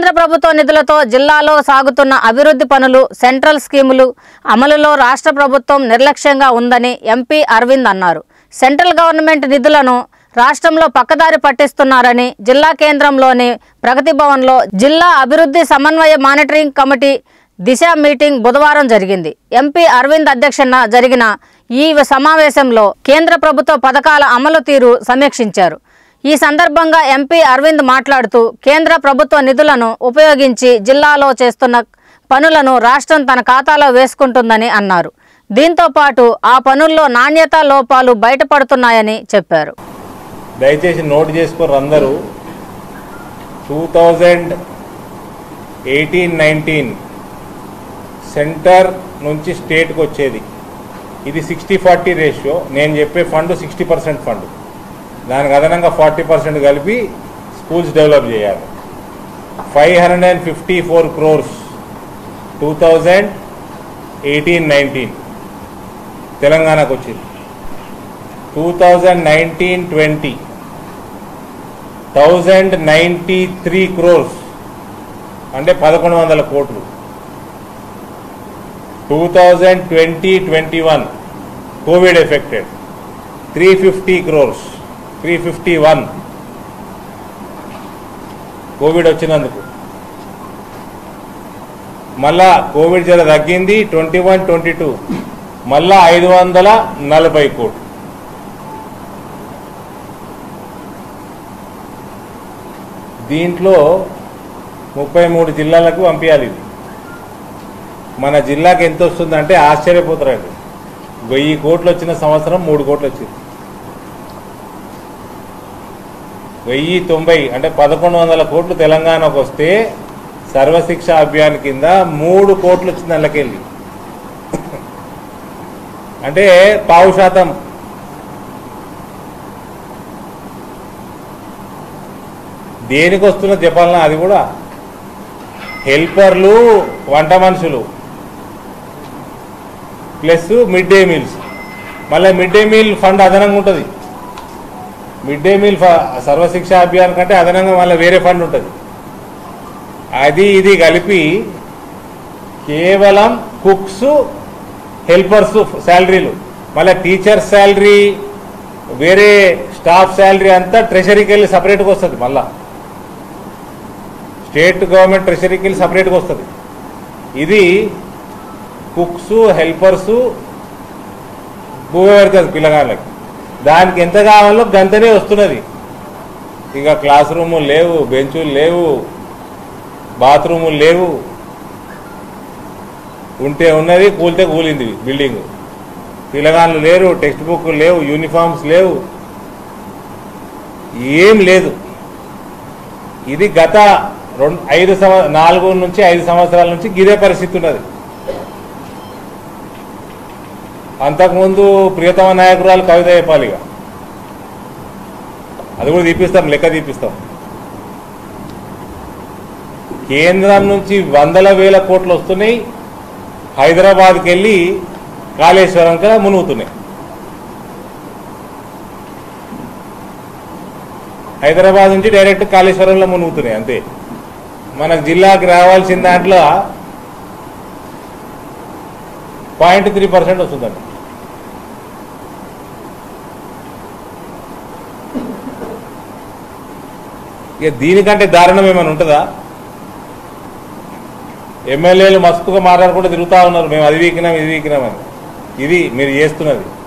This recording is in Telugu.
కేంద్ర ప్రభుత్వ నిధులతో జిల్లాలో సాగుతున్న అభివృద్ధి పనులు సెంట్రల్ స్కీములు అమలులో రాష్ట్ర ప్రభుత్వం నిర్లక్ష్యంగా ఉందని ఎంపీ అరవింద్ అన్నారు సెంట్రల్ గవర్నమెంట్ నిధులను రాష్ట్రంలో పక్కదారి పట్టిస్తున్నారని జిల్లా కేంద్రంలోని ప్రగతి భవన్లో జిల్లా అభివృద్ధి సమన్వయ మానిటరింగ్ కమిటీ దిశ మీటింగ్ బుధవారం జరిగింది ఎంపీ అరవింద్ అధ్యక్షన జరిగిన ఈ సమావేశంలో కేంద్ర ప్రభుత్వ పథకాల అమలు తీరు సమీక్షించారు ఈ సందర్భంగా ఎంపీ అరవింద్ మాట్లాడుతూ కేంద్ర ప్రభుత్వ నిధులను ఉపయోగించి జిల్లాలో చేస్తున్న పనులను రాష్ట్రం తన ఖాతాలో వేసుకుంటుందని అన్నారు దీంతో పాటు ఆ పనుల్లో నాణ్యత లోపాలు బయటపడుతున్నాయని చెప్పారు దయచేసి నోట్ చేసుకోరు అందరూ two thousand eighteen nineteen centre నుంచి స్టేట్కి వచ్చేది ఇది సిక్స్టీ ఫార్టీ రేషియో నేను చెప్పే ఫండ్ సిక్స్టీ పర్సెంట్ ఫండ్ దానికి అదనంగా ఫార్టీ పర్సెంట్ కలిపి స్కూల్స్ డెవలప్ చేయాలి five hundred and fifty four crores two thousand eighteen nineteen తెలంగాణకు వచ్చింది two thousand nineteen twenty thousand ninety three crores అంటే పదకొండు వందల కోట్లు two thousand twenty twenty one Covid affected three fifty crores three fifty one Covid వచ్చినందుకు మళ్ళా కోవిడ్ జర తగ్గింది ట్వంటీ వన్ ట్వంటీ టూ మళ్ళా ఐదు వందల నలభై కోట్లు దీంట్లో ముప్పై మూడు జిల్లాలకు పంపించాలి ఇది మన జిల్లాకి ఎంత వస్తుందంటే ఆశ్చర్యపోతారండి వెయ్యి కోట్లు వచ్చిన సంవత్సరం మూడు కోట్లు వచ్చింది వెయ్యి తొంభై అంటే పదకొండు వందల కోట్లు తెలంగాణకు వస్తే సర్వశిక్ష అభియాన్ కింద మూడు కోట్లు వచ్చింది అందులోకెళ్ళి అంటే పావు శాతం దేనికి వస్తున్న చెప్పాలన్నా అది కూడా హెల్పర్లు వంట మనుషులు ప్లస్ మిడ్ డే మీల్స్ మళ్ళీ మిడ్ డే మీల్ ఫండ్ అదనంగా ఉంటుంది మిడ్ డే మీల్ ఫ- సర్వశిక్ష అభియాన్ కంటే అదనంగా మళ్ళీ వేరే ఫండ్ ఉంటుంది అది ఇది కలిపి కేవలం కుక్స్ హెల్పర్స్ శాలరీలు మళ్ళీ టీచర్ శాలరీ వేరే స్టాఫ్ శాలరీ అంతా ట్రెషరీకి వెళ్ళి సపరేట్గా వస్తుంది మళ్ళా స్టేట్ గవర్నమెంట్ ట్రెషరీకి వెళ్ళి సపరేట్గా వస్తుంది ఇది కుక్స్ హెల్పర్స్ భూమి పెడుతుంది పిల్లగాళ్ళకి దానికి ఎంత కావాలో గంతనే వస్తున్నది ఇక క్లాస్ రూములు లేవు బెంచులు లేవు బాత్రూములు లేవు ఉంటే ఉన్నది కూలితే కూలింది బిల్డింగ్ పిల్లగాళ్ళు లేరు టెక్స్ట్ బుక్ లేవు యూనిఫామ్స్ లేవు ఏం లేదు ఇది గత రెండు ఐదు సంవ నాలుగు నుంచి ఐదు సంవత్సరాల నుంచి గిదే పరిస్థితి ఉన్నది అంతకుముందు ప్రియతమ నాయకురాలు కవిత చెప్పాలి ఇక అది కూడా తీపిస్తాం లెక్క తీపిస్తాం కేంద్రం నుంచి వందల వేల కోట్లు వస్తున్నాయి హైదరాబాద్కి వెళ్ళి కాళేశ్వరంగా మునుగుతున్నాయి హైదరాబాద్ నుంచి డైరెక్ట్ కాళేశ్వరంలో మునుగుతున్నాయి అంతే మన జిల్లాకి రావాల్సిన దాంట్లో పాయింట్ త్రీ పర్సెంట్ వస్తుందండి ఇక దీనికంటే దారుణం ఏమైనా ఉంటుందా ఎమ్మెల్యేలు మస్తుగా మాట్లాడుకుంటూ తిరుగుతూ ఉన్నారు మేము అది వీకినాం ఇది వీకినామని ఇది మీరు చేస్తున్నది